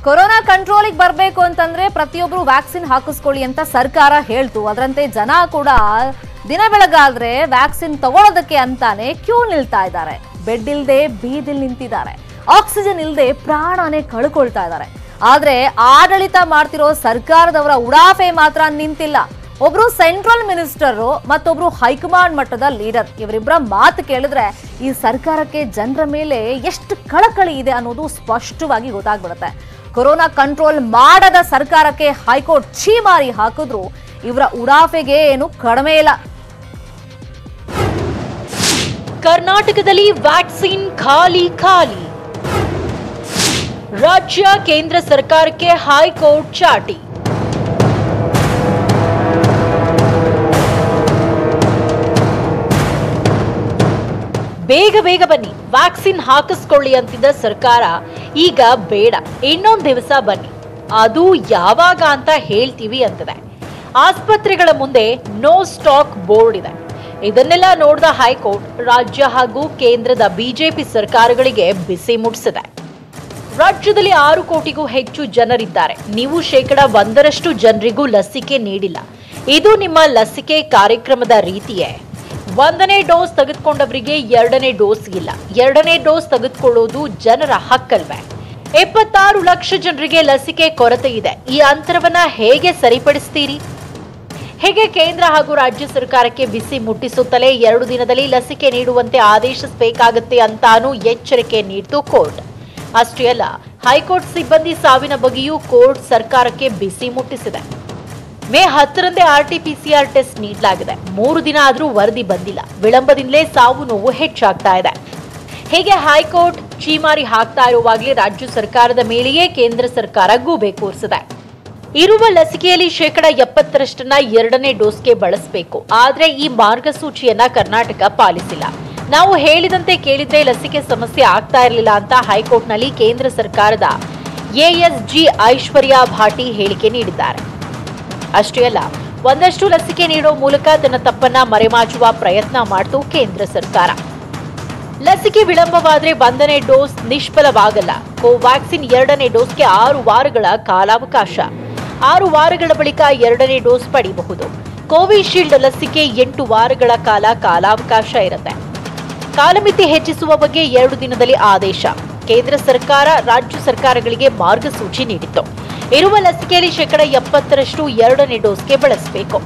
corona ಕಂಟ್ರೋಲಿಗೆ ಬರಬೇಕು ಅಂತಂದ್ರೆ ಪ್ರತಿಯೊಬ್ರು ವ್ಯಾಕ್ಸಿನ್ ಹಾಕಿಸ್ಕೊಳ್ಳಿ ಅಂತ ಸರ್ಕಾರ ಹೇಳ್ತು ಅದರಂತೆ ಜನ ಕೂಡ ದಿನ ಬೆಳಗಾದ್ರೆ ವ್ಯಾಕ್ಸಿನ್ ತಗೊಳ್ಳೋದಕ್ಕೆ ಅಂತಾನೆ ಕ್ಯೂ ನಿಲ್ತಾ ಇದ್ದಾರೆ ಬೆಡ್ ಇಲ್ದೆ ಬೀದಿಲ್ ನಿಂತಿದ್ದಾರೆ ಆಕ್ಸಿಜನ್ ಇಲ್ದೆ ಪ್ರಾಣನೇ ಕಳ್ಕೊಳ್ತಾ ಇದ್ದಾರೆ ಆದ್ರೆ ಆಡಳಿತ ಮಾಡ್ತಿರೋ ಸರ್ಕಾರದವರ ಉಡಾಫೆ ಮಾತ್ರ ನಿಂತಿಲ್ಲ ಒಬ್ರು ಸೆಂಟ್ರಲ್ ಮಿನಿಸ್ಟರ್ ಮತ್ತೊಬ್ರು ಹೈಕಮಾಂಡ್ ಮಟ್ಟದ ಲೀಡರ್ ಇವರಿಬ್ಬರ ಮಾತು ಕೇಳಿದ್ರೆ ಈ ಸರ್ಕಾರಕ್ಕೆ ಜನರ ಮೇಲೆ ಎಷ್ಟು ಕಳಕಳಿ ಇದೆ ಅನ್ನೋದು ಸ್ಪಷ್ಟವಾಗಿ ಗೊತ್ತಾಗ್ಬಿಡುತ್ತೆ ಕೊರೋನಾ ಕಂಟ್ರೋಲ್ ಮಾಡದ ಸರ್ಕಾರಕ್ಕೆ ಹೈಕೋರ್ಟ್ ಛೀಮಾರಿ ಹಾಕಿದ್ರು ಇವರ ಉಡಾಫೆಗೆ ಏನು ಕಡಿಮೆ ಇಲ್ಲ ಕರ್ನಾಟಕದಲ್ಲಿ ವ್ಯಾಕ್ಸಿನ್ ಖಾಲಿ ಖಾಲಿ ರಾಜ್ಯ ಕೇಂದ್ರ ಸರ್ಕಾರಕ್ಕೆ ಹೈಕೋರ್ಟ್ ಚಾಟಿ ಬೇಗ ಬೇಗ ಬನ್ನಿ ವ್ಯಾಕ್ಸಿನ್ ಹಾಕಿಸ್ಕೊಳ್ಳಿ ಅಂತಿದ್ದ ಸರ್ಕಾರ ಈಗ ಬೇಡ ಇನ್ನೊಂದು ದಿವಸ ಬನ್ನಿ ಅದು ಯಾವಾಗ ಅಂತ ಹೇಳ್ತೀವಿ ಅಂತದೆ ಆಸ್ಪತ್ರೆಗಳ ಮುಂದೆ ನೋ ಸ್ಟಾಕ್ ಬೋರ್ಡ್ ಇದೆ ಇದನ್ನೆಲ್ಲ ನೋಡಿದ ಹೈಕೋರ್ಟ್ ರಾಜ್ಯ ಹಾಗೂ ಕೇಂದ್ರದ ಬಿಜೆಪಿ ಸರ್ಕಾರಗಳಿಗೆ ಬಿಸಿ ಮುಟ್ಟಿಸಿದೆ ರಾಜ್ಯದಲ್ಲಿ ಆರು ಕೋಟಿಗೂ ಹೆಚ್ಚು ಜನರಿದ್ದಾರೆ ನೀವು ಶೇಕಡ ಒಂದರಷ್ಟು ಜನರಿಗೂ ಲಸಿಕೆ ನೀಡಿಲ್ಲ ಇದು ನಿಮ್ಮ ಲಸಿಕೆ ಕಾರ್ಯಕ್ರಮದ ರೀತಿಯೇ ಒಂದನೇ ಡೋಸ್ ತೆಗೆದುಕೊಂಡವರಿಗೆ ಎರಡನೇ ಡೋಸ್ ಇಲ್ಲ ಎರಡನೇ ಡೋಸ್ ತೆಗೆದುಕೊಳ್ಳೋದು ಜನರ ಹಕ್ಕಲ್ವೇ ಎಪ್ಪತ್ತಾರು ಲಕ್ಷ ಜನರಿಗೆ ಲಸಿಕೆ ಕೊರತೆ ಇದೆ ಈ ಅಂತರವನ್ನ ಹೇಗೆ ಸರಿಪಡಿಸ್ತೀರಿ ಹೇಗೆ ಕೇಂದ್ರ ಹಾಗೂ ರಾಜ್ಯ ಸರ್ಕಾರಕ್ಕೆ ಬಿಸಿ ಮುಟ್ಟಿಸುತ್ತಲೇ ಎರಡು ದಿನದಲ್ಲಿ ಲಸಿಕೆ ನೀಡುವಂತೆ ಆದೇಶಿಸಬೇಕಾಗುತ್ತೆ ಅಂತಾನೂ ಎಚ್ಚರಿಕೆ ನೀಡಿತು ಕೋರ್ಟ್ ಅಷ್ಟೇ ಅಲ್ಲ ಹೈಕೋರ್ಟ್ ಸಿಬ್ಬಂದಿ ಸಾವಿನ ಬಗ್ಗೆಯೂ ಕೋರ್ಟ್ ಸರ್ಕಾರಕ್ಕೆ ಬಿಸಿ ಮುಟ್ಟಿಸಿದೆ ಮೇ ಹತ್ತರಂದೇ ಆರ್ಟಿಪಿಸಿಆರ್ ಟೆಸ್ಟ್ ನೀಡಲಾಗಿದೆ ಮೂರು ದಿನ ಆದರೂ ವರದಿ ಬಂದಿಲ್ಲ ವಿಳಂಬದಿಂದಲೇ ಸಾವು ನೋವು ಹೆಚ್ಚಾಗ್ತಾ ಇದೆ ಹೀಗೆ ಹೈಕೋರ್ಟ್ ಚೀಮಾರಿ ಹಾಕ್ತಾ ಇರುವಾಗಲೇ ರಾಜ್ಯ ಸರ್ಕಾರದ ಮೇಲೆಯೇ ಕೇಂದ್ರ ಸರ್ಕಾರ ಗೂಬೆ ಕೂರಿಸಿದೆ ಇರುವ ಲಸಿಕೆಯಲ್ಲಿ ಶೇಕಡ ಎಪ್ಪತ್ತರಷ್ಟನ್ನ ಎರಡನೇ ಡೋಸ್ಗೆ ಬಳಸಬೇಕು ಆದ್ರೆ ಈ ಮಾರ್ಗಸೂಚಿಯನ್ನ ಕರ್ನಾಟಕ ಪಾಲಿಸಿಲ್ಲ ನಾವು ಹೇಳಿದಂತೆ ಕೇಳಿದ್ರೆ ಲಸಿಕೆ ಸಮಸ್ಯೆ ಆಗ್ತಾ ಇರಲಿಲ್ಲ ಅಂತ ಹೈಕೋರ್ಟ್ನಲ್ಲಿ ಕೇಂದ್ರ ಸರ್ಕಾರದ ಎಎಸ್ಜಿ ಐಶ್ವರ್ಯಾ ಭಾಟಿ ಹೇಳಿಕೆ ನೀಡಿದ್ದಾರೆ ಅಷ್ಟೇ ಅಲ್ಲ ಒಂದಷ್ಟು ಲಸಿಕೆ ನೀಡೋ ಮೂಲಕ ತನ್ನ ತಪ್ಪನ್ನ ಮರೆಮಾಚುವ ಪ್ರಯತ್ನ ಮಾಡಿತು ಕೇಂದ್ರ ಸರ್ಕಾರ ಲಸಿಕೆ ವಿಳಂಬವಾದ್ರೆ ಒಂದನೇ ಡೋಸ್ ನಿಷ್ಫಲವಾಗಲ್ಲ ಕೋವ್ಯಾಕ್ಸಿನ್ ಎರಡನೇ ಡೋಸ್ಗೆ ಆರು ವಾರಗಳ ಕಾಲಾವಕಾಶ ಆರು ವಾರಗಳ ಬಳಿಕ ಎರಡನೇ ಡೋಸ್ ಪಡೆಯಬಹುದು ಕೋವಿಶೀಲ್ಡ್ ಲಸಿಕೆ ಎಂಟು ವಾರಗಳ ಕಾಲ ಕಾಲಾವಕಾಶ ಇರುತ್ತೆ ಕಾಲಮಿತಿ ಹೆಚ್ಚಿಸುವ ಬಗ್ಗೆ ಎರಡು ದಿನದಲ್ಲಿ ಆದೇಶ ಕೇಂದ್ರ ಸರ್ಕಾರ ರಾಜ್ಯ ಸರ್ಕಾರಗಳಿಗೆ ಮಾರ್ಗಸೂಚಿ ನೀಡಿತ್ತು ಇರುವ ಲಸಿಕೆಯಲ್ಲಿ ಶೇಕಡ ಎಪ್ಪತ್ತರಷ್ಟು ಎರಡನೇ ಡೋಸ್ಗೆ ಬಳಸಬೇಕು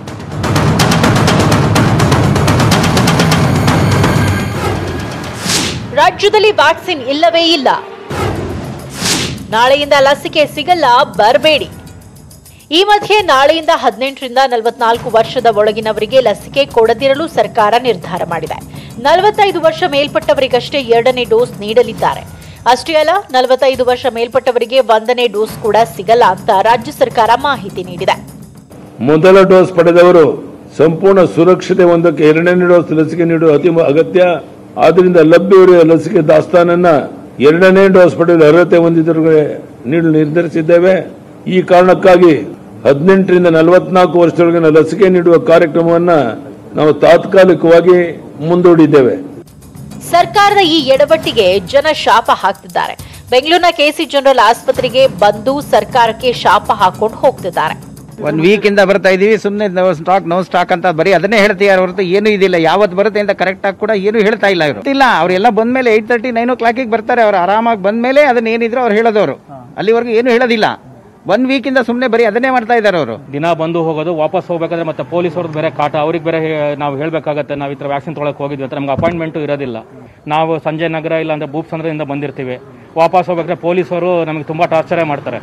ರಾಜ್ಯದಲ್ಲಿ ವ್ಯಾಕ್ಸಿನ್ ಇಲ್ಲವೇ ಇಲ್ಲ ನಾಳೆಯಿಂದ ಲಸಿಕೆ ಸಿಗಲ್ಲ ಬರಬೇಡಿ ಈ ಮಧ್ಯೆ ನಾಳೆಯಿಂದ ಹದಿನೆಂಟರಿಂದ ನಲವತ್ನಾಲ್ಕು ವರ್ಷದ ಒಳಗಿನವರಿಗೆ ಲಸಿಕೆ ಕೊಡದಿರಲು ಸರ್ಕಾರ ನಿರ್ಧಾರ ಮಾಡಿದೆ ನಲವತ್ತೈದು ವರ್ಷ ಮೇಲ್ಪಟ್ಟವರಿಗಷ್ಟೇ ಎರಡನೇ ಡೋಸ್ ನೀಡಲಿದ್ದಾರೆ ಅಷ್ಟೇ ಅಲ್ಲ ನಲವತ್ತೈದು ವರ್ಷ ಮೇಲ್ಪಟ್ಟವರಿಗೆ ಒಂದನೇ ಡೋಸ್ ಕೂಡ ಸಿಗಲ್ಲ ಅಂತ ರಾಜ್ಯ ಸರ್ಕಾರ ಮಾಹಿತಿ ನೀಡಿದೆ ಮೊದಲ ಡೋಸ್ ಪಡೆದವರು ಸಂಪೂರ್ಣ ಸುರಕ್ಷತೆ ಹೊಂದಕ್ಕೆ ಎರಡನೇ ಡೋಸ್ ಲಸಿಕೆ ನೀಡುವ ಅತಿ ಮ- ಅಗತ್ಯ ಆದ್ದರಿಂದ ಲಭ್ಯವಿರುವ ಲಸಿಕೆ ದಾಸ್ತಾನನ್ನ ಎರಡನೇ ಡೋಸ್ ಪಡೆಯಲು ಅರ್ಹತೆ ಹೊಂದಿದವರಿಗೆ ನೀಡಲು ನಿರ್ಧರಿಸಿದ್ದೇವೆ ಈ ಕಾರಣಕ್ಕಾಗಿ ಹದಿನೆಂಟರಿಂದ ನಲವತ್ನಾಲ್ಕು ವರ್ಷದೊಳಗಿನ ಲಸಿಕೆ ನೀಡುವ ಕಾರ್ಯಕ್ರಮವನ್ನ ನಾವು ತಾತ್ಕಾಲಿಕವಾಗಿ ಮುಂದೂಡಿದ್ದೇವೆ ಸರ್ಕಾರದ ಈ ಎಡವಟ್ಟಿಗೆ ಜನ ಶಾಪ ಹಾಕ್ತಿದ್ದಾರೆ ಬೆಂಗಳೂರಿನ ಕೆಸಿ ಜನರಲ್ ಆಸ್ಪತ್ರೆಗೆ ಬಂದು ಸರ್ಕಾರಕ್ಕೆ ಶಾಪ ಹಾಕೊಂಡು ಹೋಗ್ತಿದ್ದಾರೆ ಒಂದ್ ವೀಕ್ ಇಂದ ಬರ್ತಾ ಇದೀವಿ ಸುಮ್ಮನೆ ನೋ ಸ್ಟಾಕ್ ನೋ ಸ್ಟಾಕ್ ಅಂತ ಬರೀ ಅದನ್ನೇ ಹೇಳ್ತೀಯಾರ ಹೊರತು ಏನು ಇದಿಲ್ಲ ಯಾವತ್ತು ಬರುತ್ತೆ ಅಂತ ಕರೆಕ್ಟ್ ಆಗಿ ಕೂಡ ಏನು ಹೇಳ್ತಾ ಇಲ್ಲ ಇವರು ಇಲ್ಲ ಅವರೆಲ್ಲ ಬಂದ್ಮೇಲೆ ಏಟ್ ತರ್ಟಿ ನೈನ್ ಓ ಕ್ಲಾಕಿಗೆ ಬರ್ತಾರೆ ಅವ್ರು ಆರಾಮಾಗಿ ಬಂದ್ಮೇಲೆ ಅದನ್ನ ಏನಿದ್ರು ಅವ್ರು ಹೇಳೋದವ್ರು ಅಲ್ಲಿವರೆಗೂ ಏನು ಹೇಳೋದಿಲ್ಲ ಒನ್ ವೀಕ್ ಇಂದ ಸುಮ್ಮನೆ ಬರೀ ಅದನ್ನೇ ಮಾಡ್ತಾ ಇದ್ದಾರೆ ಅವರು ದಿನ ಬಂದು ಹೋಗೋದು ವಾಪಸ್ ಹೋಗ್ಬೇಕಾದ್ರೆ ಮತ್ತೆ ಪೊಲೀಸ್ ಅವ್ರದ್ದು ಬೇರೆ ಕಾಟ ಅವ್ರಿಗೆ ಬೇರೆ ಹೇ- ನಾವು ಹೇಳಬೇಕಾಗತ್ತೆ ನಾವು ಈ ಥರ ವ್ಯಾಕ್ಸಿನ್ ತೊಗೊಳಕ್ಕೆ ಹೋಗಿದ್ವಿ ಅಂತ ನಮ್ಗೆ ಅಪಾಯಿಂಟ್ಮೆಂಟು ಇರೋದಿಲ್ಲ ನಾವು ಸಂಜಯ್ ನಗರ ಇಲ್ಲ ಅಂದ್ರೆ ಬೂಪ್ ಸಂದ್ರದಿಂದ ಬಂದಿರ್ತೀವಿ ವಾಪಸ್ ಹೋಗ್ಬೇಕಾದ್ರೆ ಪೊಲೀಸರು ನಮಗೆ ತುಂಬ ಟಾರ್ಚರೇ ಮಾಡ್ತಾರೆ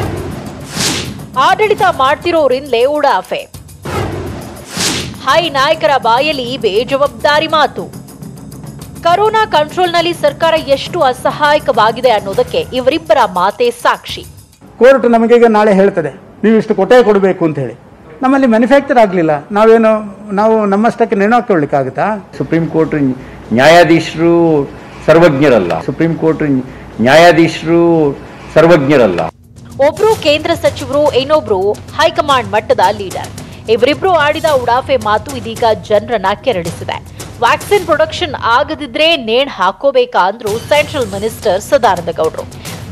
ಆಡಳಿತ ಮಾಡ್ತಿರೋರಿಂದಲೇ ಉಡಾಫೆ ಹೈ ನಾಯಕರ ಬಾಯಲ್ಲಿ ಬೇಜವಾಬ್ದಾರಿ ಮಾತು ಕರೋನಾ ಕಂಟ್ರೋಲ್ನಲ್ಲಿ ಸರ್ಕಾರ ಎಷ್ಟು ಅಸಹಾಯಕವಾಗಿದೆ ಅನ್ನೋದಕ್ಕೆ ಇವರಿಬ್ಬರ ಮಾತೇ ಸಾಕ್ಷಿ ಕೋರ್ಟ್ ನಮಗೆ ಈಗ ನಾಳೆ ಹೇಳ್ತದೆ ನೀವು ಇಷ್ಟು ಕೊಟ್ಟೆ ಕೊಡಬೇಕು ಅಂತ ಹೇಳಿ ನಮ್ಮಲ್ಲಿ ಮ್ಯಾನುಫ್ಯಾಕ್ಚರ್ ಆಗಲಿಲ್ಲ ನಾವೇನು ನಾವು ನಮ್ಮಷ್ಟಕ್ಕೆ ನೆಣು ಹಾಕೊಳ್ಳಿಕ್ಕಾಗುತ್ತಾ ಸುಪ್ರೀಂ ಕೋರ್ಟ್ ನ್ಯಾಯಾಧೀಶರು ಸರ್ವಜ್ಞರಲ್ಲ ಸುಪ್ರೀಂ ಕೋರ್ಟ್ ನ್ಯಾಯಾಧೀಶರು ಸರ್ವಜ್ಞರಲ್ಲ ಒಬ್ರು ಕೇಂದ್ರ ಸಚಿವರು ಇನ್ನೊಬ್ರು ಹೈಕಮಾಂಡ್ ಮಟ್ಟದ ಲೀಡರ್ ಇವರಿಬ್ರು ಆಡಿದ ಉಡಾಫೆ ಮಾತು ಇದೀಗ ಜನರನ್ನ ಕೆರಳಿಸಿದೆ ವ್ಯಾಕ್ಸಿನ್ ಪ್ರೊಡಕ್ಷನ್ ಆಗದಿದ್ರೆ ನೇಣ್ ಹಾಕೋಬೇಕಾ ಅಂದ್ರು ಸೆಂಟ್ರಲ್ ಮಿನಿಸ್ಟರ್ ಸದಾನಂದ ಗೌಡ್ರು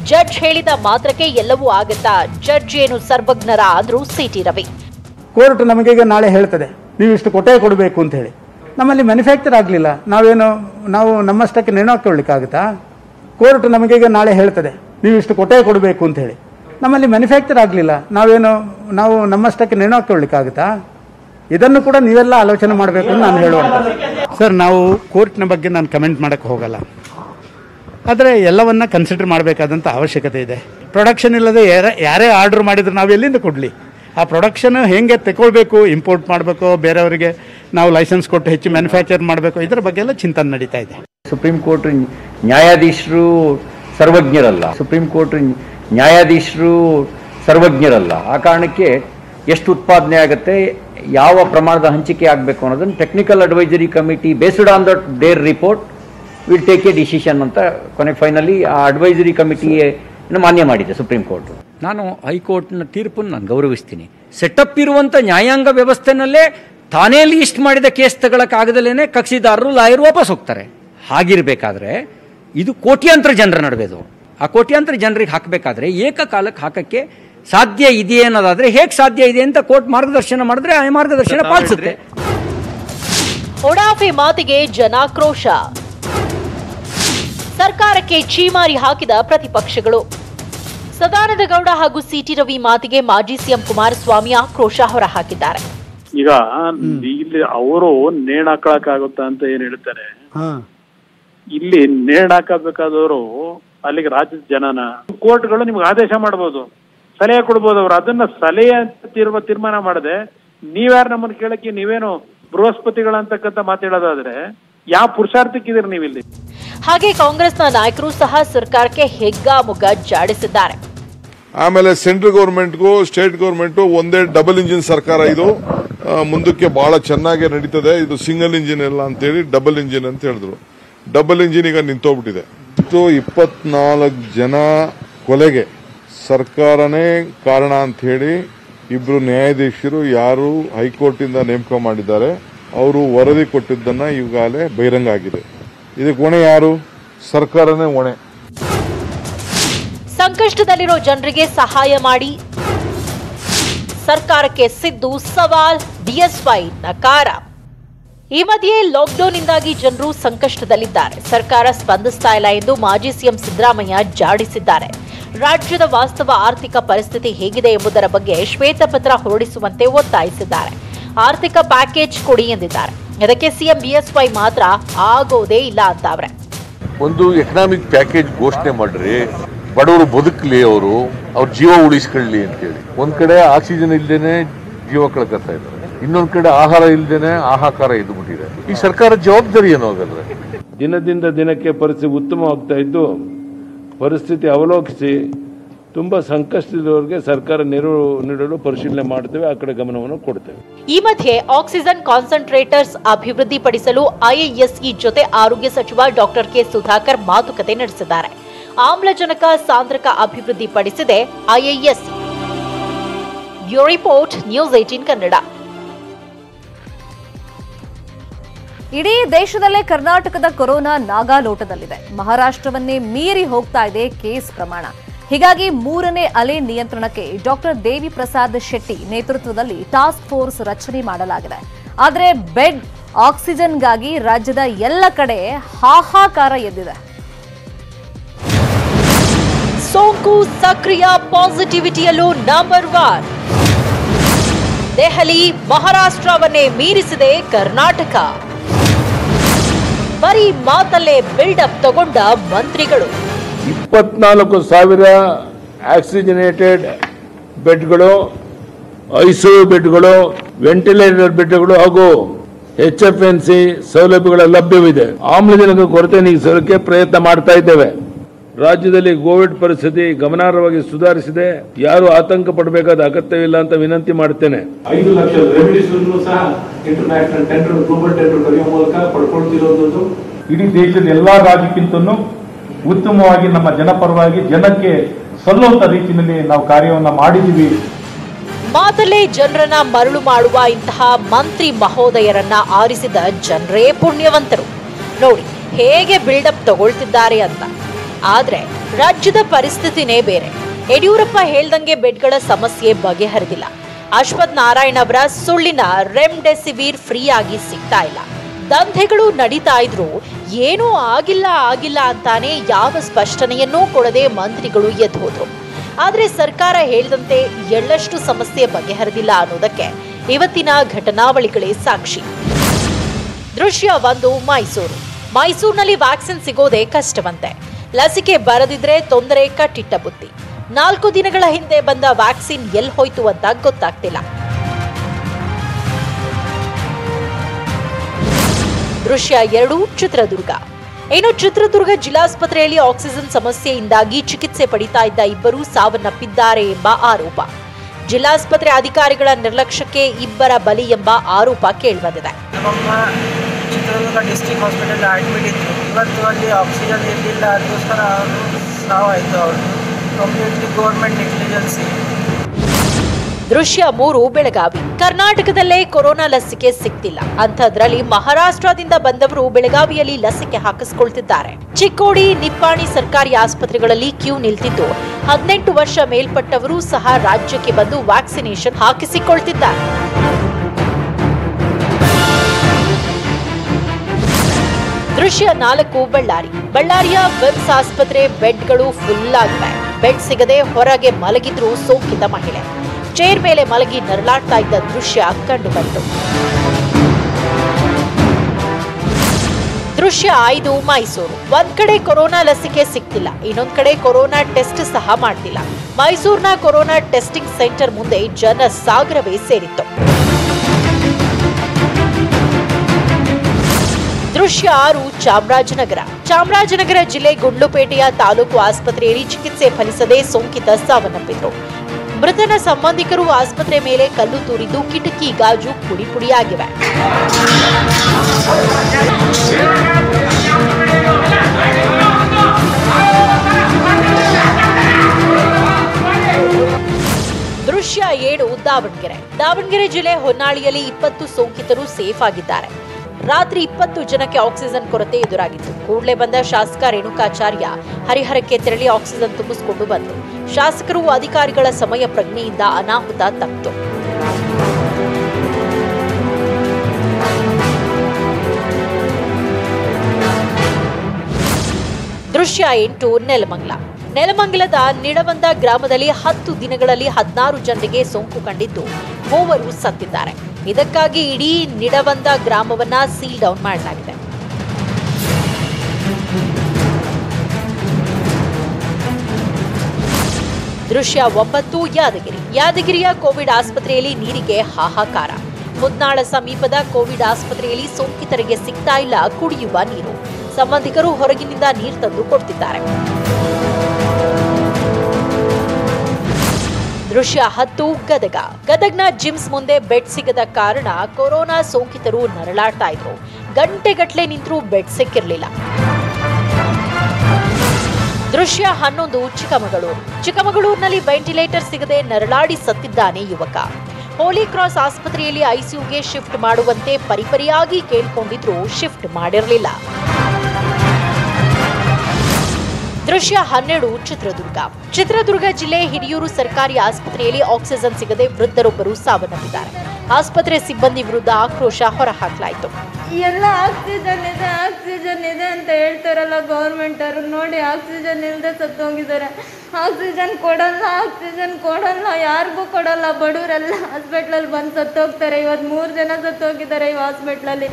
ಜಡ್ಜ್ ಹೇಳಿದ ಮಾತ್ರಕ್ಕೆ ಎಲ್ಲವೂ ಆಗತ್ತಾ ಜಡ್ಜ್ ಏನು ಸರ್ವಜ್ಞರ ಅಂದ್ರು ಸಿಟಿ ರವಿ ಕೋರ್ಟ್ ನಮಗೆ ಈಗ ನಾಳೆ ಹೇಳ್ತದೆ ನೀವು ಇಷ್ಟು ಕೊಟ್ಟೆ ಕೊಡಬೇಕು ಅಂತ ಹೇಳಿ ನಮ್ಮಲ್ಲಿ ಮ್ಯಾನುಫ್ಯಾಕ್ಚರ್ ಆಗಲಿಲ್ಲ ನಾವೇನು ನಾವು ನಮ್ಮಷ್ಟಕ್ಕೆ ನೇಣು ಹಾಕೊಳ್ಳಿಕ್ಕಾಗುತ್ತಾ ಕೋರ್ಟ್ ನಮಗೆ ಈಗ ನಾಳೆ ಹೇಳ್ತದೆ ನೀವು ಇಷ್ಟು ಕೊಟ್ಟೆ ಕೊಡಬೇಕು ಅಂತ ಹೇಳಿ ನಮ್ಮಲ್ಲಿ ಮ್ಯಾನುಫ್ಯಾಕ್ಚರ್ ಆಗಲಿಲ್ಲ ನಾವೇನು ನಾವು ನಮ್ಮಷ್ಟಕ್ಕೆ ನೇಣು ಹಾಕೊಳ್ಳಿಕ್ಕಾಗುತ್ತಾ ಇದನ್ನು ಕೂಡ ನೀವೆಲ್ಲ ಆಲೋಚನೆ ಮಾಡಬೇಕು ಅಂತ ನಾನು ಹೇಳುವಂತ ಸರ್ ನಾವು ಕೋರ್ಟ್ನ ಬಗ್ಗೆ ನಾನು ಕಮೆಂಟ್ ಮಾಡೋಕ್ಕೆ ಹೋಗಲ್ಲ ಆದರೆ ಎಲ್ಲವನ್ನ ಕನ್ಸಿಡರ್ ಮಾಡಬೇಕಾದಂಥ ಅವಶ್ಯಕತೆ ಇದೆ ಪ್ರೊಡಕ್ಷನ್ ಇಲ್ಲದೆ ಯಾರೇ ಯಾರೇ ಆರ್ಡರ್ ಮಾಡಿದ್ರೆ ನಾವು ಎಲ್ಲಿಂದ ಕೊಡಲಿ ಆ ಪ್ರೊಡಕ್ಷನ್ ಹೇಗೆ ತಗೊಳ್ಬೇಕು ಇಂಪೋರ್ಟ್ ಮಾಡಬೇಕು ಬೇರೆಯವರಿಗೆ ನಾವು ಲೈಸೆನ್ಸ್ ಕೊಟ್ಟು ಹೆಚ್ಚು ಮ್ಯಾನುಫ್ಯಾಕ್ಚರ್ ಮಾಡಬೇಕು ಇದರ ಬಗ್ಗೆ ಎಲ್ಲ ಚಿಂತನೆ ನಡೀತಾ ಇದೆ ಸುಪ್ರೀಂ ಕೋರ್ಟ್ ನ್ಯಾಯಾಧೀಶರು ಸರ್ವಜ್ಞರಲ್ಲ ಸುಪ್ರೀಂ ಕೋರ್ಟ್ ನ್ಯಾಯಾಧೀಶರು ಸರ್ವಜ್ಞರಲ್ಲ ಆ ಕಾರಣಕ್ಕೆ ಎಷ್ಟು ಉತ್ಪಾದನೆ ಆಗುತ್ತೆ ಯಾವ ಪ್ರಮಾಣದ ಹಂಚಿಕೆ ಆಗಬೇಕು ಅನ್ನೋದನ್ನು technical advisory committee based on that there report will take a decision ಅಂತ ಕೊನೆ ಫೈನಲಿ ಆ ಅಡ್ವೈಸರಿ ಕಮಿಟಿ ಮಾನ್ಯ ಮಾಡಿದೆ ಸುಪ್ರೀಂ ಕೋರ್ಟ್ ನಾನು ಹೈಕೋರ್ಟ್ನ ತೀರ್ಪನ್ನು ನಾನು ಗೌರವಿಸ್ತೀನಿ ಸೆಟಪ್ ಇರುವಂಥ ನ್ಯಾಯಾಂಗ ವ್ಯವಸ್ಥೆನಲ್ಲೇ ತಾನೇ ಲೀಸ್ಟ್ ಮಾಡಿದ ಕೇಸ್ ತಗೊಳಕ್ಕಾಗದಲೇ ಕಕ್ಷಿದಾರರು ಲಾಯರ್ ವಾಪಸ್ ಹೋಗ್ತಾರೆ ಹಾಗಿರಬೇಕಾದ್ರೆ ಇದು ಕೋಟ್ಯಾಂತರ ಜನರ ನಡುವೆದು ಆ ಕೋಟ್ಯಾಂತರ ಜನರಿಗೆ ಹಾಕಬೇಕಾದ್ರೆ ಏಕಕಾಲಕ್ಕೆ ಹಾಕಕ್ಕೆ ಸಾಧ್ಯ ಇದೆಯೇ ಅನ್ನೋದಾದ್ರೆ ಹೇಗೆ ಸಾಧ್ಯ ಇದೆ ಅಂತ ಕೋರ್ಟ್ ಮಾರ್ಗದರ್ಶನ ಮಾಡಿದ್ರೆ ಆ ಮಾರ್ಗದರ್ಶನ ಪಾಲಿಸುತ್ತೆ ಉಡಾಫೆ ಮಾತಿಗೆ ಜನಾಕ್ರೋಶ ಸರ್ಕಾರಕ್ಕೆ ಛೀಮಾರಿ ಹಾಕಿದ ಪ್ರತಿಪಕ್ಷಗಳು ಸದಾನಂದ ಗೌಡ ಹಾಗೂ ಸಿಟಿ ರವಿ ಮಾತಿಗೆ ಮಾಜಿ ಸಿಎಂ ಕುಮಾರಸ್ವಾಮಿ ಆಕ್ರೋಶ ಹೊರಹಾಕಿದ್ದಾರೆ ಈಗ ಇಲ್ಲಿ ಅವರು ನೇಣ್ ಹಾಕೊಳಕ್ಕಾಗುತ್ತಾ ಅಂತ ಏನ್ ಹೇಳ್ತಾರೆ ಇಲ್ಲಿ ನೇಣ್ ಹಾಕಬೇಕಾದವರು ಅಲ್ಲಿಗೆ ರಾಜ್ಯದ ಜನನ ಕೋರ್ಟ್ಗಳು ನಿಮ್ಗೆ ಆದೇಶ ಮಾಡ್ಬೋದು ಸಲಹೆ ಕೊಡ್ಬೋದು ಅವ್ರು ಅದನ್ನ ಸಲಹೆ ಅಂತ ತೀರ್ಮ ತೀರ್ಮಾನ ಮಾಡದೆ ನೀವ್ಯಾರು ನಮ್ಮನ್ನ ಕೇಳಕ್ಕೆ ನೀವೇನು ಬೃಹಸ್ಪತಿಗಳಂತಕ್ಕಂತ ಮಾತಾಡೋದಾದ್ರೆ ಯಾವ ಪುರುಷಾರ್ಥಕ್ಕಿದ್ದೀರಿ ನೀವಿಲ್ಲಿ ಹಾಗೆ ಕಾಂಗ್ರೆಸ್ನ ನಾಯಕರು ಸಹ ಸರ್ಕಾರಕ್ಕೆ ಹೆಗ್ಗಾಮುಗ್ಗ ಜಾಡಿಸಿದ್ದಾರೆ ಆಮೇಲೆ ಸೆಂಟ್ರಲ್ ಗೌರ್ಮೆಂಟ್ಗೂ ಸ್ಟೇಟ್ ಗೌರ್ಮೆಂಟು ಒಂದೇ ಡಬಲ್ ಇಂಜಿನ್ ಸರ್ಕಾರ ಇದು ಆ, ಮುಂದಕ್ಕೆ ಬಹಳ ಚೆನ್ನಾಗಿ ನಡೀತದೆ ಇದು ಸಿಂಗಲ್ ಇಂಜಿನ್ ಇಲ್ಲ ಅಂತೇಳಿ ಡಬಲ್ ಇಂಜಿನ್ ಅಂತ ಹೇಳಿದ್ರು ಡಬಲ್ ಇಂಜಿನ್ ಈಗ ನಿಂತೋಗ್ಬಿಟ್ಟಿದೆ ಇದು ಇಪ್ಪತ್ನಾಲ್ಕು ಜನ ಕೊಲೆಗೆ ಸರ್ಕಾರನೇ ಕಾರಣ ಅಂತ ಹೇಳಿ ಇಬ್ರು ನ್ಯಾಯಾಧೀಶರು ಯಾರು ಹೈಕೋರ್ಟ್ ಇಂದ ನೇಮಕ ಮಾಡಿದ್ದಾರೆ ಅವರು ವರದಿ ಕೊಟ್ಟಿದ್ದನ್ನ ಈಗಾಗಲೇ ಬಹಿರಂಗ ಆಗಿದೆ ಇದಕ್ಕೆ ಹೊಣೆ ಯಾರು ಸರ್ಕಾರನೇ ಹೊಣೆ ಸಂಕಷ್ಟದಲ್ಲಿರೋ ಜನರಿಗೆ ಸಹಾಯ ಮಾಡಿ ಸರ್ಕಾರಕ್ಕೆ ಸಿದ್ದು ಸವಾಲ್ ಬಿಎಸ್ವೈ ನಕಾರ ಈ ಮಧ್ಯೆ ಲಾಕ್ಡೌನ್ನಿಂದಾಗಿ ಜನರು ಸಂಕಷ್ಟದಲ್ಲಿದ್ದಾರೆ ಸರ್ಕಾರ ಸ್ಪಂದಿಸ್ತಾ ಇಲ್ಲ ಎಂದು ಮಾಜಿ ಸಿಎಂ ಸಿದ್ದರಾಮಯ್ಯ ಜಾಡಿಸಿದ್ದಾರೆ ರಾಜ್ಯದ ವಾಸ್ತವ ಆರ್ಥಿಕ ಪರಿಸ್ಥಿತಿ ಹೇಗಿದೆ ಎಂಬುದರ ಬಗ್ಗೆ ಶ್ವೇತಪತ್ರ ಹೊರಡಿಸುವಂತೆ ಒತ್ತಾಯಿಸಿದ್ದಾರೆ ಆರ್ಥಿಕ ಪ್ಯಾಕೇಜ್ ಕೊಡಿ ಎಂದಿದ್ದಾರೆ ಇದಕ್ಕೆ ಸಿಎಂ ಬಿಎಸ್ವೈ ಮಾತ್ರ ಆಗೋದೇ ಇಲ್ಲ ಅಂತಾವ್ರೆ ಒಂದು ಎಕನಾಮಿಕ್ ಪ್ಯಾಕೇಜ್ ಘೋಷಣೆ ಮಾಡ್ರಿ ಬಡವರು ಬದುಕಲಿ ಅವರು ಅವ್ರ ಜೀವ ಉಳಿಸ್ಕೊಳ್ಳಿ ಅಂತೇಳಿ ಒಂದ್ ಕಡೆ ಆಕ್ಸಿಜನ್ ಇಲ್ದೇನೆ ಜೀವ ಕಳ್ಕೊತಾ ಇದ್ದಾರೆ ಇನ್ನೊಂದ್ ಕಡೆ ಆಹಾರ ಇಲ್ದೇನೆ ಆಹಾಕಾರ ಇದ್ಬಿಟ್ಟಿದೆ ಈ ಸರ್ಕಾರ ಜವಾಬ್ದಾರಿ ಏನು ಹಾಗಾದ್ರೆ ದಿನದಿಂದ ದಿನಕ್ಕೆ ಪರಿಸ್ಥಿತಿ ಉತ್ತಮವಾಗ್ತಾ ಇದ್ದು ಪರಿಸ್ಥಿತಿ ಅವಲೋಕಿಸಿ ತುಂಬ ಸಂಕಷ್ಟದವರಿಗೆ ಸರ್ಕಾರ ನೆರವು ನೀಡಲು ಪರಿಶೀಲನೆ ಮಾಡ್ತೇವೆ ಆ ಕಡೆ ಗಮನವನ್ನು ಕೊಡ್ತೇವೆ ಈ ಮಧ್ಯೆ ಆಕ್ಸಿಜನ್ ಕಾನ್ಸಂಟ್ರೇಟರ್ಸ್ ಅಭಿವೃದ್ಧಿಪಡಿಸಲು ಐಎಎಸ್ಇ ಜೊತೆ ಆರೋಗ್ಯ ಸಚಿವ ಡಾಕ್ಟರ್ ಕೆ ಸುಧಾಕರ್ ಮಾತುಕತೆ ನಡೆಸಿದ್ದಾರೆ ಆಮ್ಲಜನಕ ಸಾಂದ್ರಕ ಅಭಿವೃದ್ಧಿಪಡಿಸಿದೆ IASE bureau report news eighteen Kannada ಇಡೀ ದೇಶದಲ್ಲೇ ಕರ್ನಾಟಕದ ಕೊರೋನಾ ನಾಗಾಲೋಟದಲ್ಲಿದೆ ಮಹಾರಾಷ್ಟ್ರವನ್ನೇ ಮೀರಿ ಹೋಗ್ತಾ ಇದೆ ಕೇಸ್ ಪ್ರಮಾಣ ಹೀಗಾಗಿ ಮೂರನೇ ಅಲೆ ನಿಯಂತ್ರಣಕ್ಕೆ ಡಾಕ್ಟರ್ ದೇವಿ ಪ್ರಸಾದ್ ಶೆಟ್ಟಿ ನೇತೃತ್ವದಲ್ಲಿ ಟಾಸ್ಕ್ ಫೋರ್ಸ್ ರಚನೆ ಮಾಡಲಾಗಿದೆ ಆದರೆ ಬೆಡ್ ಆಕ್ಸಿಜನ್ಗಾಗಿ ರಾಜ್ಯದ ಎಲ್ಲ ಕಡೆ ಹಾಹಾಕಾರ ಎದ್ದಿದೆ ಸೋಂಕು ಸಕ್ರಿಯ ಪಾಸಿಟಿವಿಟಿಯಲ್ಲೂ ನಂಬರ್ ಒನ್ ದೆಹಲಿ ಮಹಾರಾಷ್ಟ್ರವನ್ನೇ ಮೀರಿಸಿದೆ ಕರ್ನಾಟಕ ಬರೀ ಮಾತಲ್ಲೇ ಬಿಲ್ಡಪ್ ತಗೊಂಡ ಮಂತ್ರಿಗಳು ಇಪ್ಪತ್ನಾಲ್ಕು ಸಾವಿರ ಆಕ್ಸಿಜನೇಟೆಡ್ ಬೆಡ್ಗಳು ಐಸಿಯು ಬೆಡ್ಗಳು ವೆಂಟಿಲೇಟರ್ ಬೆಡ್ಗಳು ಹಾಗೂ ಎಚ್ ಎಫ್ ಎನ್ ಸಿ ಸೌಲಭ್ಯಗಳ ಲಭ್ಯವಿದೆ ಆಮ್ಲಜನಕ ಕೊರತೆ ನೀಗಿಸೋಕೆ ಪ್ರಯತ್ನ ಮಾಡ್ತಾ ಇದ್ದೇವೆ ರಾಜ್ಯದಲ್ಲಿ ಕೋವಿಡ್ ಪರಿಸ್ಥಿತಿ ಗಮನಾರ್ಹವಾಗಿ ಸುಧಾರಿಸಿದೆ ಯಾರು ಆತಂಕ ಪಡಬೇಕಾದ ಅಗತ್ಯವಿಲ್ಲ ಅಂತ ವಿನಂತಿ ಮಾಡ್ತೇನೆ ಐದು ಲಕ್ಷ ರೆಮಿಡಿಸಿವ್ನು ಸಹ ಇಂಟರ್ನ್ಯಾಷನಲ್ ಟೆಂಡರ್ ಗ್ಲೋಬಲ್ ಟೆಂಡರ್ ಕರೆಯುವ ಮೂಲಕ ಪಡ್ಕೊಳ್ತಿರೋದು ಇಡೀ ದೇಶದ ಎಲ್ಲಾ ರಾಜ್ಯಕ್ಕಿಂತನೂ ಉತ್ತಮವಾಗಿ ನಮ್ಮ ಜನಪರವಾಗಿ ಜನಕ್ಕೆ ಸಲ್ಲುವಂತ ರೀತಿಯಲ್ಲಿ ನಾವು ಕಾರ್ಯವನ್ನ ಮಾಡಿದ್ದೀವಿ ಮಾತಲ್ಲೇ ಜನರನ್ನ ಮರಳು ಮಾಡುವ ಇಂತಹ ಮಂತ್ರಿ ಮಹೋದಯರನ್ನ ಆರಿಸಿದ ಜನರೇ ಪುಣ್ಯವಂತರು ನೋಡಿ ಹೇಗೆ ಬಿಲ್ಡಪ್ ತಗೊಳ್ತಿದ್ದಾರೆ ಅಂತ ಆದ್ರೆ ರಾಜ್ಯದ ಪರಿಸ್ಥಿತಿನೇ ಬೇರೆ ಯಡಿಯೂರಪ್ಪ ಹೇಳ್ದಂಗೆ ಬೆಡ್ಗಳ ಸಮಸ್ಯೆ ಬಗೆಹರಿದಿಲ್ಲ ಅಶ್ವಥ್ ನಾರಾಯಣ್ ಅವರ ಸುಳ್ಳಿನ ರೆಮ್ಡೆಸಿವಿರ್ ಫ್ರೀ ಆಗಿ ಸಿಗ್ತಾ ಇಲ್ಲ ದಂಧೆಗಳು ನಡೀತಾ ಇದ್ರು ಏನೂ ಆಗಿಲ್ಲ ಆಗಿಲ್ಲ ಅಂತಾನೆ ಯಾವ ಸ್ಪಷ್ಟನೆಯನ್ನೂ ಕೊಡದೆ ಮಂತ್ರಿಗಳು ಎದ್ದು ಹೋದ್ರು ಆದ್ರೆ ಸರ್ಕಾರ ಹೇಳಿದಂತೆ ಎಳ್ಳಷ್ಟು ಸಮಸ್ಯೆ ಬಗೆಹರಿದಿಲ್ಲ ಅನ್ನೋದಕ್ಕೆ ಇವತ್ತಿನ ಘಟನಾವಳಿಗಳೇ ಸಾಕ್ಷಿ ದೃಶ್ಯ ಒಂದು ಮೈಸೂರು ಮೈಸೂರಿನಲ್ಲಿ ವ್ಯಾಕ್ಸಿನ್ ಸಿಗೋದೇ ಕಷ್ಟವಂತೆ ಲಸಿಕೆ ಬರದಿದ್ರೆ ತೊಂದರೆ ಕಟ್ಟಿಟ್ಟ ಬುತ್ತಿ ನಾಲ್ಕು ದಿನಗಳ ಹಿಂದೆ ಬಂದ ವ್ಯಾಕ್ಸಿನ್ ಎಲ್ಲಿ ಹೋಯ್ತು ಅಂತ ಗೊತ್ತಾಗ್ತಿಲ್ಲ ದೃಶ್ಯ ಎರಡು ಚಿತ್ರದುರ್ಗ ಇನ್ನು ಚಿತ್ರದುರ್ಗ ಜಿಲ್ಲಾಸ್ಪತ್ರೆಯಲ್ಲಿ ಆಕ್ಸಿಜನ್ ಸಮಸ್ಯೆಯಿಂದಾಗಿ ಚಿಕಿತ್ಸೆ ಪಡಿತಾ ಇದ್ದ ಇಬ್ಬರು ಸಾವನ್ನಪ್ಪಿದ್ದಾರೆ ಎಂಬ ಆರೋಪ ಜಿಲ್ಲಾಸ್ಪತ್ರೆ ಅಧಿಕಾರಿಗಳ ನಿರ್ಲಕ್ಷ್ಯಕ್ಕೆ ಇಬ್ಬರ ಬಲಿ ಎಂಬ ಆರೋಪ ಕೇಳಿಬಂದಿದೆ ನಮ್ಮ ಚಿತ್ರದುರ್ಗ ಡಿಸ್ಟಿಕ್ ಹಾಸ್ಪಿಟಲ್ ಅಡ್ಮಿಟ್ ಇತ್ತು ಇವತ್ತು ಅಲ್ಲಿ ಆಕ್ಸಿಜನ್ ಇರಲಿಲ್ಲ ಅದಕ್ಕೋಸ್ಕರ ಅವರು ಸಾವಾಯಿತು ಅವರು ಕಂಪ್ಲೀಟ್ಲಿ ಗೌರ್ಮೆಂಟ್ ನೆಗ್ಲಿಜೆನ್ಸಿ ದೃಶ್ಯ ಮೂರು ಬೆಳಗಾವಿ ಕರ್ನಾಟಕದಲ್ಲೇ ಕೊರೋನಾ ಲಸಿಕೆ ಸಿಗ್ತಿಲ್ಲ ಅಂಥದ್ರಲ್ಲಿ ಮಹಾರಾಷ್ಟ್ರದಿಂದ ಬಂದವರು ಬೆಳಗಾವಿಯಲ್ಲಿ ಲಸಿಕೆ ಹಾಕಿಸ್ಕೊಳ್ತಿದ್ದಾರೆ ಚಿಕ್ಕೋಡಿ ನಿಪ್ಪಾಣಿ ಸರ್ಕಾರಿ ಆಸ್ಪತ್ರೆಗಳಲ್ಲಿ ಕ್ಯೂ ನಿಲ್ತಿದ್ದು ಹದಿನೆಂಟು ವರ್ಷ ಮೇಲ್ಪಟ್ಟವರು ಸಹ ರಾಜ್ಯಕ್ಕೆ ಬಂದು ವ್ಯಾಕ್ಸಿನೇಷನ್ ಹಾಕಿಸಿಕೊಳ್ತಿದ್ದಾರೆ ದೃಶ್ಯ ನಾಲ್ಕು ಬಳ್ಳಾರಿ ಬಳ್ಳಾರಿಯ ವಿಮ್ಸ್ ಆಸ್ಪತ್ರೆ ಬೆಡ್ಗಳು ಫುಲ್ ಆಗಿವೆ ಬೆಡ್ ಸಿಗದೆ ಹೊರಗೆ ಮಲಗಿದ್ರು ಸೋಂಕಿತ ಮಹಿಳೆ ಚೇರ್ ಮೇಲೆ ಮಲಗಿ ನರಳಾಡ್ತಾ ಇದ್ದ ದೃಶ್ಯ ಕಂಡುಬಂತು ದೃಶ್ಯ ಐದು ಮೈಸೂರು ಒಂದ್ ಕಡೆ ಕೊರೋನಾ ಲಸಿಕೆ ಸಿಗ್ತಿಲ್ಲ ಇನ್ನೊಂದ್ ಕಡೆ ಕೊರೋನಾ ಟೆಸ್ಟ್ ಸಹ ಮಾಡ್ತಿಲ್ಲ ಮೈಸೂರಿನ ಕೊರೋನಾ ಟೆಸ್ಟಿಂಗ್ ಸೆಂಟರ್ ಮುಂದೆ ಜನ ಸಾಗರವೇ ಸೇರಿತ್ತು ದೃಶ್ಯ ಆರು ಚಾಮರಾಜನಗರ ಚಾಮರಾಜನಗರ ಜಿಲ್ಲೆ ಗುಂಡ್ಲುಪೇಟೆಯ ತಾಲೂಕು ಆಸ್ಪತ್ರೆಯಲ್ಲಿ ಚಿಕಿತ್ಸೆ ಫಲಿಸದೆ ಸೋಂಕಿತ ಸಾವನ್ನಪ್ಪಿದ್ರು ಮೃತನ ಸಂಬಂಧಿಕರು ಆಸ್ಪತ್ರೆ ಮೇಲೆ ಕಲ್ಲು ತೂರಿದ್ದು ಕಿಟಕಿ ಗಾಜು ಪುಡಿ ಪುಡಿಯಾಗಿವೆ ದೃಶ್ಯ ಏಳು ದಾವಣಗೆರೆ ದಾವಣಗೆರೆ ಜಿಲ್ಲೆ ಹೊನ್ನಾಳಿಯಲ್ಲಿ ಇಪ್ಪತ್ತು ಸೋಂಕಿತರು ಸೇಫ್ ಆಗಿದ್ದಾರೆ ರಾತ್ರಿ ಇಪ್ಪತ್ತು ಜನಕ್ಕೆ ಆಕ್ಸಿಜನ್ ಕೊರತೆ ಎದುರಾಗಿತ್ತು ಕೂಡಲೇ ಬಂದ ಶಾಸಕ ರೇಣುಕಾಚಾರ್ಯ ಹರಿಹರಕ್ಕೆ ತೆರಳಿ ಆಕ್ಸಿಜನ್ ತುಂಬಿಸಿಕೊಂಡು ಬಂದರು ಶಾಸಕರು ಅಧಿಕಾರಿಗಳ ಸಮಯ ಪ್ರಜ್ಞೆಯಿಂದ ಅನಾಹುತ ತಪ್ಪಿತು ದೃಶ್ಯ ಎಂಟು ನೆಲಮಂಗಲ ನೆಲಮಂಗಲದ ನಿಡವಂದ ಗ್ರಾಮದಲ್ಲಿ ಹತ್ತು ದಿನಗಳಲ್ಲಿ ಹದಿನಾರು ಜನರಿಗೆ ಸೋಂಕು ಕಂಡಿದ್ದು ಮೂವರು ಸತ್ತಿದ್ದಾರೆ ಇದಕ್ಕಾಗಿ ಇಡೀ ನಿಡವಂದ ಗ್ರಾಮವನ್ನ ಸೀಲ್ ಡೌನ್ ಮಾಡಲಾಗಿದೆ ದೃಶ್ಯ ಒಂಬತ್ತು ಯಾದಗಿರಿ ಯಾದಗಿರಿಯ ಕೋವಿಡ್ ಆಸ್ಪತ್ರೆಯಲ್ಲಿ ನೀರಿಗೆ ಹಾಹಾಕಾರ ಮುದ್ನಾಳ ಸಮೀಪದ ಕೋವಿಡ್ ಆಸ್ಪತ್ರೆಯಲ್ಲಿ ಸೋಂಕಿತರಿಗೆ ಸಿಗ್ತಾ ಇಲ್ಲ ಕುಡಿಯುವ ನೀರು ಸಂಬಂಧಿಕರು ಹೊರಗಿನಿಂದ ನೀರು ತಂದು ಕೊಡ್ತಿದ್ದಾರೆ ದೃಶ್ಯ ಹತ್ತು ಗದಗ ಗದಗ್ನ ಜಿಮ್ಸ್ ಮುಂದೆ ಬೆಡ್ ಸಿಗದ ಕಾರಣ ಕೊರೋನಾ ಸೋಂಕಿತರು ನರಳಾಡ್ತಾ ಇದ್ರು ಗಂಟೆಗಟ್ಲೆ ನಿಂತರೂ ಬೆಡ್ ಸಿಕ್ಕಿರ್ಲಿಲ್ಲ ದೃಶ್ಯ ಹನ್ನೊಂದು ಚಿಕ್ಕಮಗಳೂರು ಚಿಕ್ಕಮಗಳೂರಿನಲ್ಲಿ ವೆಂಟಿಲೇಟರ್ ಸಿಗದೆ ನರಳಾಡಿ ಸತ್ತಿದ್ದಾನೆ ಯುವಕ ಹೋಲಿ ಕ್ರಾಸ್ ಆಸ್ಪತ್ರೆಯಲ್ಲಿ ಐಸಿಯುಗೆ ಶಿಫ್ಟ್ ಮಾಡುವಂತೆ ಪರಿಪರಿಯಾಗಿ ಕೇಳ್ಕೊಂಡಿದ್ರು ಶಿಫ್ಟ್ ಮಾಡಿರಲಿಲ್ಲ ದೃಶ್ಯ ಹನ್ನೆರಡು ಚಿತ್ರದುರ್ಗ ಚಿತ್ರದುರ್ಗ ಜಿಲ್ಲೆ ಹಿರಿಯೂರು ಸರ್ಕಾರಿ ಆಸ್ಪತ್ರೆಯಲ್ಲಿ ಆಕ್ಸಿಜನ್ ಸಿಗದೆ ವೃದ್ಧರೊಬ್ಬರು ಸಾವನ್ನಪ್ಪಿದ್ದಾರೆ ಆಸ್ಪತ್ರೆ ಸಿಬ್ಬಂದಿ ವಿರುದ್ಧ ಆಕ್ರೋಶ ಹೊರಹಾಕಲಾಯಿತು ಎಲ್ಲ ಆಕ್ಸಿಜನ್ ಇದೆ ಆಕ್ಸಿಜನ್ ಇದೆ ಅಂತ ಹೇಳ್ತಾರಲ್ಲ ಗೌರ್ಮೆಂಟ್ ಅವರು ನೋಡಿ ಆಕ್ಸಿಜನ್ ಇಲ್ಲದೆ ಸತ್ತೋಗಿದ್ದಾರೆ ಆಕ್ಸಿಜನ್ ಕೊಡಲ್ಲ ಆಕ್ಸಿಜನ್ ಕೊಡಲ್ಲ ಯಾರಿಗೂ ಕೊಡಲ್ಲ ಬಡವರೆಲ್ಲ ಹಾಸ್ಪಿಟ್ಲಲ್ಲಿ ಬಂದು ಸತ್ತೋಗ್ತಾರೆ ಇವತ್ತು ಮೂರು ಜನ ಸತ್ತೋಗಿದ್ದಾರೆ ಈ ಹಾಸ್ಪಿಟ್ಲಲ್ಲಿ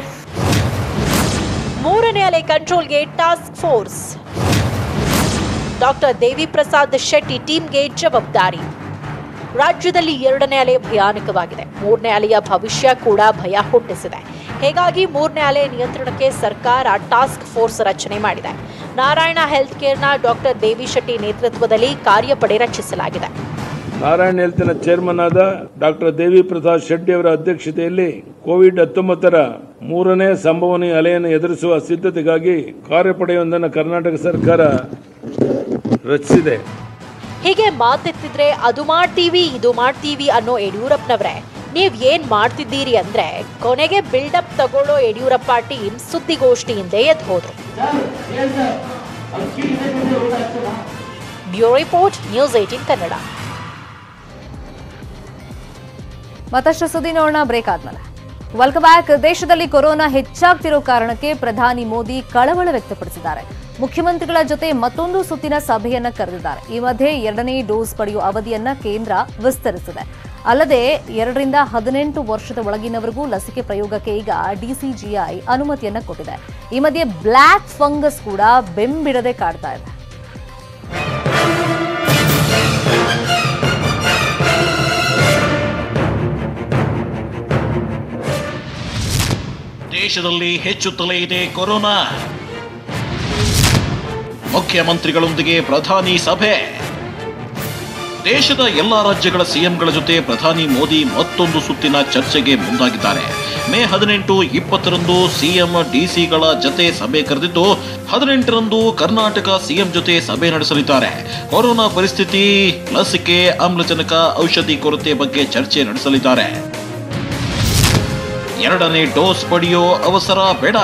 ಮೂರನೇ ಅಲೆ ಕಂಟ್ರೋಲ್ಗೆ task force doctor Devi Prasad Shetty ಟೀಮ್ಗೆ ಜವಾಬ್ದಾರಿ ರಾಜ್ಯದಲ್ಲಿ ಎರಡನೇ ಅಲೆ ಭಯಾನಕವಾಗಿದೆ ಮೂರನೇ ಅಲೆಯ ಭವಿಷ್ಯ ಕೂಡ ಭಯ ಹುಟ್ಟಿಸಿದೆ ಹೀಗಾಗಿ ಮೂರನೇ ಅಲೆ ನಿಯಂತ್ರಣಕ್ಕೆ ಸರ್ಕಾರ ಟಾಸ್ಕ್ ಫೋರ್ಸ್ ರಚನೆ ಮಾಡಿದೆ ನಾರಾಯಣ ಹೆಲ್ತ್ ಕೇರ್ನ ಡಾಕ್ಟರ್ ದೇವಿ ಶೆಟ್ಟಿ ನೇತೃತ್ವದಲ್ಲಿ ಕಾರ್ಯಪಡೆ ರಚಿಸಲಾಗಿದೆ ನಾರಾಯಣ ಹೆಲ್ತ್ನ ಚೇರ್ಮನ್ ಆದ ಡಾಕ್ಟರ್ ದೇವಿ ಪ್ರಸಾದ್ ಶೆಟ್ಟಿ ಅವರ ಅಧ್ಯಕ್ಷತೆಯಲ್ಲಿ ಕೋವಿಡ್ ಹತ್ತೊಂಬತ್ತರ ಮೂರನೇ ಸಂಭವನೀಯ ಅಲೆಯನ್ನು ಎದುರಿಸುವ ಸಿದ್ಧತೆಗಾಗಿ ಕಾರ್ಯಪಡೆಯೊಂದನ್ನು ಕರ್ನಾಟಕ ಸರ್ಕಾರ ರಚಿಸಿದೆ ಹೀಗೆ ಮಾತೆತ್ತಿದ್ರೆ ಅದು ಮಾಡ್ತೀವಿ ಇದು ಮಾಡ್ತೀವಿ ಅನ್ನೋ ಯಡಿಯೂರಪ್ಪನವ್ರೆ ನೀವ್ ಏನ್ ಮಾಡ್ತಿದ್ದೀರಿ ಅಂದ್ರೆ ಕೊನೆಗೆ ಬಿಲ್ಡಪ್ ತಗೊಳ್ಳೋ ಯಡಿಯೂರಪ್ಪ ಟೀಮ್ ಸುದ್ದಿಗೋಷ್ಠಿಯಿಂದ ಎದ್ದು ಹೋದ್ರು bureau report news eighteen Kannada ಮತ್ತಷ್ಟು ಸುದ್ದಿ ನೋಡೋಣ ಬ್ರೇಕ್ ಆದ್ಮೇಲೆ ವೆಲ್ಕಮ್ ಬ್ಯಾಕ್ ದೇಶದಲ್ಲಿ ಕೊರೋನಾ ಹೆಚ್ಚಾಗ್ತಿರೋ ಕಾರಣಕ್ಕೆ ಪ್ರಧಾನಿ ಮೋದಿ ಕಳವಳ ವ್ಯಕ್ತಪಡಿಸಿದ್ದಾರೆ ಮುಖ್ಯಮಂತ್ರಿಗಳ ಜೊತೆ ಮತ್ತೊಂದು ಸುತ್ತಿನ ಸಭೆಯನ್ನ ಕರೆದಿದ್ದಾರೆ ಈ ಮಧ್ಯೆ ಎರಡನೇ ಡೋಸ್ ಪಡೆಯುವ ಅವಧಿಯನ್ನ ಕೇಂದ್ರ ವಿಸ್ತರಿಸಿದೆ ಅಲ್ಲದೆ ಎರಡರಿಂದ ಹದಿನೆಂಟು ವರ್ಷದ ಒಳಗಿನವರಿಗೂ ಲಸಿಕೆ ಪ್ರಯೋಗಕ್ಕೆ ಈಗ ಡಿಸಿಜಿಐ ಅನುಮತಿಯನ್ನ ಕೊಟ್ಟಿದೆ ಈ ಮಧ್ಯೆ ಬ್ಲ್ಯಾಕ್ ಫಂಗಸ್ ಕೂಡ ಬೆಂಬಿಡದೆ ಕಾಡ್ತಾ ಇದೆ ದೇಶದಲ್ಲಿ ಹೆಚ್ಚುತ್ತಲೇ ಇದೆ ಕೊರೋನಾ ಮುಖ್ಯಮಂತ್ರಿಗಳೊಂದಿಗೆ ಪ್ರಧಾನಿ ಸಭೆ ದೇಶದ ಎಲ್ಲಾ ರಾಜ್ಯಗಳ ಸಿಎಂಗಳ ಜೊತೆ ಪ್ರಧಾನಿ ಮೋದಿ ಮತ್ತೊಂದು ಸುತ್ತಿನ ಚರ್ಚೆಗೆ ಮುಂದಾಗಿದ್ದಾರೆ ಮೇ ಹದಿನೆಂಟು ಇಪ್ಪತ್ತರಂದು ಸಿಎಂ ಡಿಸಿಗಳ ಜತೆ ಸಭೆ ಕರೆದಿದ್ದು ಹದಿನೆಂಟರಂದು ಕರ್ನಾಟಕ ಸಿಎಂ ಜೊತೆ ಸಭೆ ನಡೆಸಲಿದ್ದಾರೆ ಕೊರೋನಾ ಪರಿಸ್ಥಿತಿ ಲಸಿಕೆ ಆಮ್ಲಜನಕ ಔಷಧಿ ಕೊರತೆ ಬಗ್ಗೆ ಚರ್ಚೆ ನಡೆಸಲಿದ್ದಾರೆ ಎರಡನೇ ಡೋಸ್ ಪಡೆಯೋ ಅವಸರ ಬೇಡ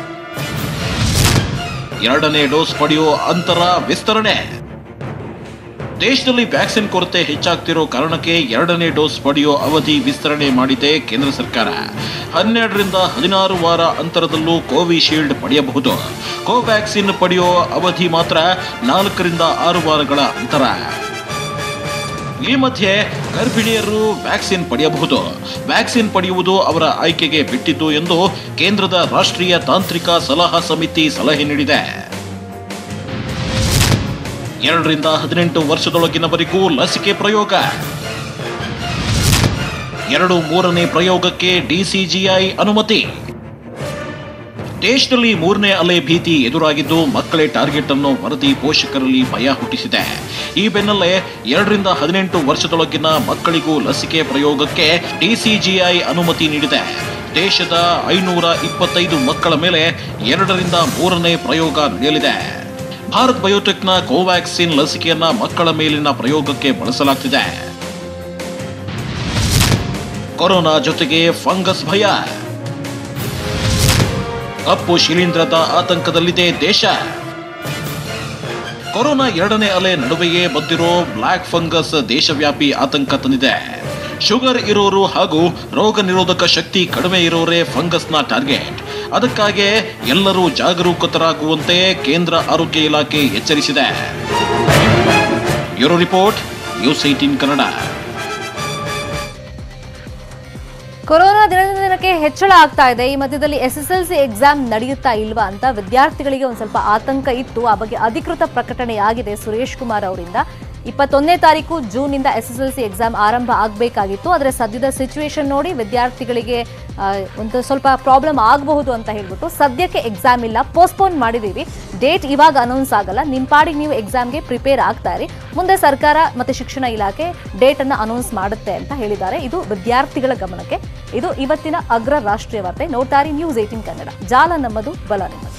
ಎರಡನೇ ಡೋಸ್ ಪಡೆಯೋ ಅಂತರ ವಿಸ್ತರಣೆ ದೇಶದಲ್ಲಿ ವ್ಯಾಕ್ಸಿನ್ ಕೊರತೆ ಹೆಚ್ಚಾಗ್ತಿರೋ ಕಾರಣಕ್ಕೆ ಎರಡನೇ ಡೋಸ್ ಪಡೆಯೋ ಅವಧಿ ವಿಸ್ತರಣೆ ಮಾಡಿದೆ ಕೇಂದ್ರ ಸರ್ಕಾರ ಹನ್ನೆರಡರಿಂದ ಹದಿನಾರು ವಾರ ಅಂತರದಲ್ಲೂ ಕೋವಿಶೀಲ್ಡ್ ಪಡೆಯಬಹುದು ಕೋವ್ಯಾಕ್ಸಿನ್ ಪಡೆಯೋ ಅವಧಿ ಮಾತ್ರ ನಾಲ್ಕರಿಂದ ಆರು ವಾರಗಳ ಅಂತರ ಈ ಮಧ್ಯೆ ಗರ್ಭಿಣಿಯರು ವ್ಯಾಕ್ಸಿನ್ ಪಡೆಯಬಹುದು ವ್ಯಾಕ್ಸಿನ್ ಪಡೆಯುವುದು ಅವರ ಆಯ್ಕೆಗೆ ಬಿಟ್ಟಿದ್ದು ಎಂದು ಕೇಂದ್ರದ ರಾಷ್ಟ್ರೀಯ ತಾಂತ್ರಿಕ ಸಲಹಾ ಸಮಿತಿ ಸಲಹೆ ನೀಡಿದೆ ಎರಡರಿಂದ ಹದಿನೆಂಟು ವರ್ಷದೊಳಗಿನವರಿಗೂ ಲಸಿಕೆ ಪ್ರಯೋಗ ಎರಡು ಮೂರನೇ ಪ್ರಯೋಗಕ್ಕೆ ಡಿಸಿಜಿಐ ಅನುಮತಿ ದೇಶದಲ್ಲಿ ಮೂರನೇ ಅಲೆ ಭೀತಿ ಎದುರಾಗಿದ್ದು ಮಕ್ಕಳೇ ಟಾರ್ಗೆಟ್ ಅನ್ನೋ ವರದಿ ಪೋಷಕರಲ್ಲಿ ಭಯ ಹುಟ್ಟಿಸಿದೆ ಈ ಬೆನ್ನಲ್ಲೇ ಎರಡರಿಂದ ಹದಿನೆಂಟು ವರ್ಷದೊಳಗಿನ ಮಕ್ಕಳಿಗೂ ಲಸಿಕೆ ಪ್ರಯೋಗಕ್ಕೆ ಡಿಸಿಜಿಐ ಅನುಮತಿ ನೀಡಿದೆ ದೇಶದ ಐನೂರ ಇಪ್ಪತ್ತೈದು ಮಕ್ಕಳ ಮೇಲೆ ಎರಡರಿಂದ ಮೂರನೇ ಪ್ರಯೋಗ ನಡೆಯಲಿದೆ ಭಾರತ್ ಬಯೋಟೆಕ್ನ ಕೋವ್ಯಾಕ್ಸಿನ್ ಲಸಿಕೆಯನ್ನ ಮಕ್ಕಳ ಮೇಲಿನ ಪ್ರಯೋಗಕ್ಕೆ ಬಳಸಲಾಗ್ತಿದೆ ಕೊರೋನಾ ಜೊತೆಗೆ ಫಂಗಸ್ ಭಯ ಕಪ್ಪು ಶಿಲೀಂಧ್ರದ ಆತಂಕದಲ್ಲಿದೆ ದೇಶ ಕೊರೋನಾ ಎರಡನೇ ಅಲೆ ನಡುವೆಯೇ ಬಂದಿರೋ ಬ್ಲ್ಯಾಕ್ ಫಂಗಸ್ ದೇಶವ್ಯಾಪಿ ಆತಂಕ ತಂದಿದೆ ಶುಗರ್ ಇರೋರು ಹಾಗೂ ರೋಗ ನಿರೋಧಕ ಶಕ್ತಿ ಕಡಿಮೆ ಇರೋರೇ ಫಂಗಸ್ನ ಟಾರ್ಗೆಟ್ ಅದಕ್ಕಾಗಿ ಎಲ್ಲರೂ ಜಾಗರೂಕತರಾಗುವಂತೆ ಕೇಂದ್ರ ಆರೋಗ್ಯ ಇಲಾಖೆ ಎಚ್ಚರಿಸಿದೆ bureau report news eighteen Kannada corona ದಿನದಿಂದ ದಿನಕ್ಕೆ ಹೆಚ್ಚಳ ಆಗ್ತಾ ಇದೆ ಈ ಮಧ್ಯದಲ್ಲಿ S S L C exam ನಡೆಯುತ್ತಾ ಇಲ್ವಾ ಅಂತ ವಿದ್ಯಾರ್ಥಿಗಳಿಗೆ ಒಂದು ಸ್ವಲ್ಪ ಆತಂಕ ಇತ್ತು ಆ ಬಗ್ಗೆ ಅಧಿಕೃತ ಪ್ರಕಟಣೆಯಾಗಿದೆ ಸುರೇಶ್ ಕುಮಾರ್ ಅವರಿಂದ ಇಪ್ಪತ್ತೊಂದನೇ ತಾರೀಕು ಜೂನ್ನಿಂದ S S L C exam ಆರಂಭ ಆಗಬೇಕಾಗಿತ್ತು ಆದರೆ ಸದ್ಯದ ಸಿಚುವೇಶನ್ ನೋಡಿ ವಿದ್ಯಾರ್ಥಿಗಳಿಗೆ ಆ, ಒಂದು ಸ್ವಲ್ಪ ಪ್ರಾಬ್ಲಮ್ ಆಗಬಹುದು ಅಂತ ಹೇಳ್ಬಿಟ್ಟು ಸದ್ಯಕ್ಕೆ ಎಕ್ಸಾಮ್ ಇಲ್ಲ ಪೋಸ್ಟ್ಪೋನ್ ಮಾಡಿದ್ದೀವಿ ಡೇಟ್ ಇವಾಗ ಅನೌನ್ಸ್ ಆಗಲ್ಲ ನಿಮ್ಮ ಪಾಡಿಗೆ ನೀವು ಎಕ್ಸಾಮ್ಗೆ ಪ್ರಿಪೇರ್ ಆಗ್ತಾ ಇರಿ ಮುಂದೆ ಸರ್ಕಾರ ಮತ್ತು ಶಿಕ್ಷಣ ಇಲಾಖೆ ಡೇಟನ್ನು ಅನೌನ್ಸ್ ಮಾಡುತ್ತೆ ಅಂತ ಹೇಳಿದ್ದಾರೆ ಇದು ವಿದ್ಯಾರ್ಥಿಗಳ ಗಮನಕ್ಕೆ ಇದು ಇವತ್ತಿನ ಅಗ್ರ ರಾಷ್ಟ್ರೀಯ ವಾರ್ತೆ ನೋಡ್ತಾರಿ ನ್ಯೂಸ್ ಏಟಿನ್ ಕನ್ನಡ ಜಾಲ ನಮ್ಮದು ಬಲ ನಿಮ್ಮದು